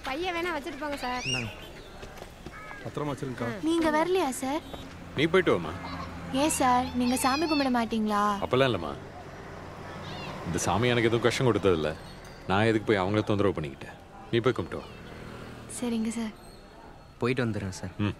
பையன் வேணா வச்சுட்டு போங்க சார் இந்தாங்க பத்திரமா வச்சிருக்கா நீங்க வரலையா சார் நீ போயிட்டு வாமா ஏன் சார் நீங்க சாமி கும்பிட மாட்டீங்களா அப்பெல்லாம் இல்லைம்மா இந்த சாமி எனக்கு எதுவும் கஷ்டம் கொடுத்ததில்ல நான் எதுக்கு போய் அவங்கள தொந்தரவு பண்ணிக்கிட்டேன் நீ போய் கும்பிட்டு வா சரிங்க சார் போயிட்டு வந்துடுறேன் சார் ம்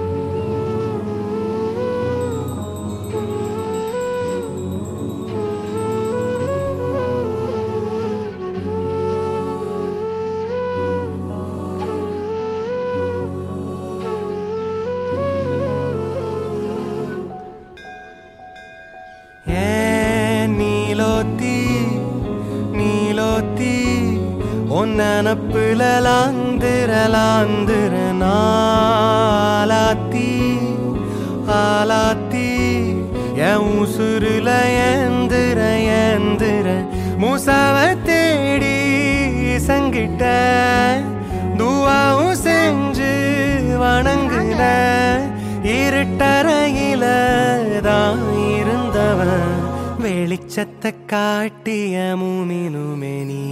ஏ நீலோத்தி நீலோத்தி உன் நினப்புல லாந்திர லாந்திர நாலாத்தி ஆலாத்தி என் உசுருல ஏந்திர ஏந்திர மூசாவ தேடி சங்கிட்ட துவாவும் செஞ்சு வணங்குன இருட்டறையில தான் இருந்தவன் வெளிச்சத்தை காட்டிய மூமினுமே நீ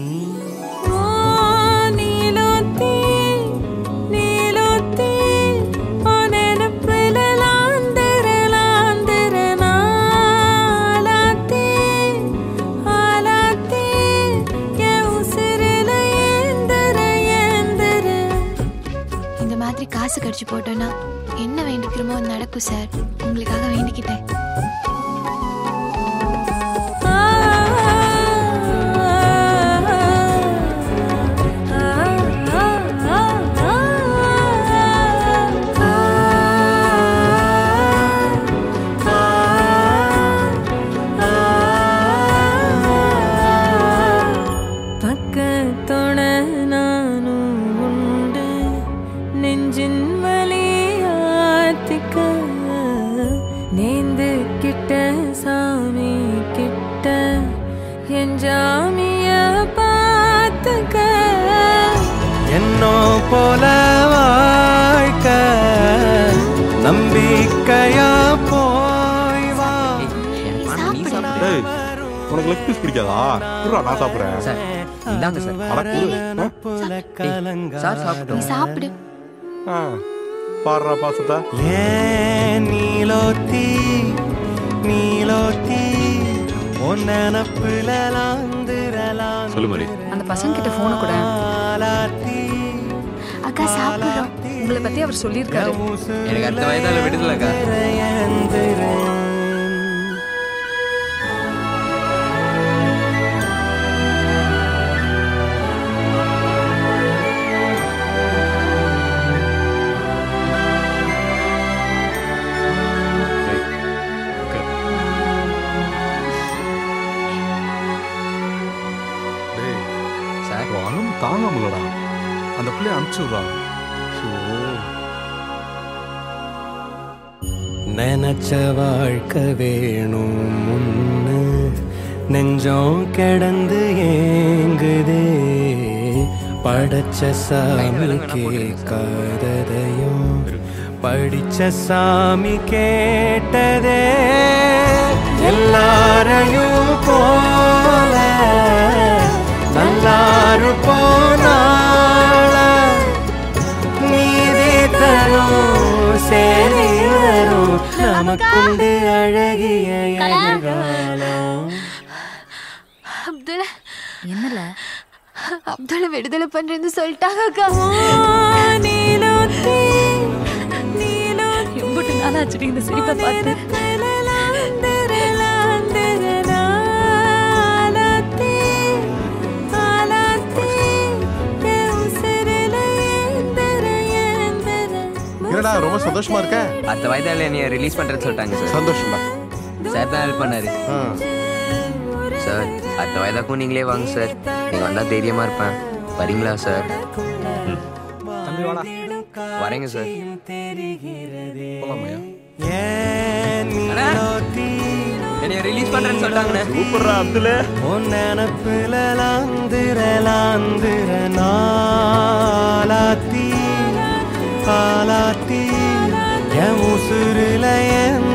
நீலோத்தி நீலோத்தி உனப்புல லாந்திர லாந்திர நாலாத்தி ஆலாத்தி என் உசிரில ஏந்திர ஏந்திர இந்த மாதிரி காசு கடிச்சு போட்டோன்னா என்ன வேண்டிக்கிறோமோ அது நடக்கும் சார் உங்களுக்காக வேண்டிக்கிட்டேன் பக்கத்தோட நானும் உண்டு நெஞ்சின் வலியாத்திக்க நேந்து கிட்ட சாமி கிட்ட என் ஜாமிய பார்த்துக்க என்னோ போல வாழ்க்க நம்பிக்கையா போய் வா டேய் உனக்கு லெக் பீஸ் பிடிக்காதா இருடா நான் சாப்பிட்றேன் சார் இந்தாங்க சார் அட குடு ஆ? சார் சாப்பிட்டோம் சாப்பிடு ஆ பாடுறா பாசத்தா ஏன் நீலோத்தி நீலோத்தி உன் நினப்புல லாந்திரலாம் சொல்லு மாதிரி அந்த பசங்க கிட்ட போனை கூட அக்கா சாப்பிடுறோம் உங்களை பத்தி அவர் சொல்லியிருக்காரு எனக்கு அடுத்த வயதால விடுதலக்கா டேய், உட்காரு. டேய் சார் உன் அருள் தாங்க முடியலடா அந்த பிள்ளைய அனுப்பிச்சு விட்றா ஷோ நினைச்ச வாழ்க்கை வேணும் முன்னு நெஞ்சம் கிடந்து ஏங்குதே படைச்ச சாமி கேட்காததையும் படிச்ச சாமி கேட்டதே எல்லாரையும் போல நல்லாரு போனால நீதி தரும் சேரி வரும் நமக்குண்டு அழகிய எதிர்காலம் அப்துல் என்னல அப்துல்ல விடுதலை பண்றேன்னு சொல்லிட்டாங்க அக்கா நீலோத்தி நீலோத்தி எம்பிட்டு நாளாச்சுடி இந்த சிரிப்பை பார்த்து லாந்திர லாந்திர நாலாத்தி ஆலாத்தி என் உசிரில ஏந்திர ஏந்திர என்னடா ரொம்ப சந்தோஷமா இருக்க அடுத்த வயதால என்னைய ரிலீஸ் பண்றேன்னு சொல்லிட்டாங்க சார் சந்தோஷம்டா சார் தான் ஹெல்ப் பண்ணாரு ஆ சார் அடுத்த வயதாக்கும் நீங்களே வாங்க சார் நீங்க வந்தா தைரியமா இருப்பேன் வரீங்களா சார் தம்பி வாடா வரேங்க சார் போலாமையா என்னைய ரிலீஸ் பண்றேன்னு சொல்லிட்டாங்கண்ணே சூப்பர்ரா அப்துல் உன் நினப்புல லாந்திர லாந்திர நாளாத்தி ஆலாத்தி என் உசுருல என்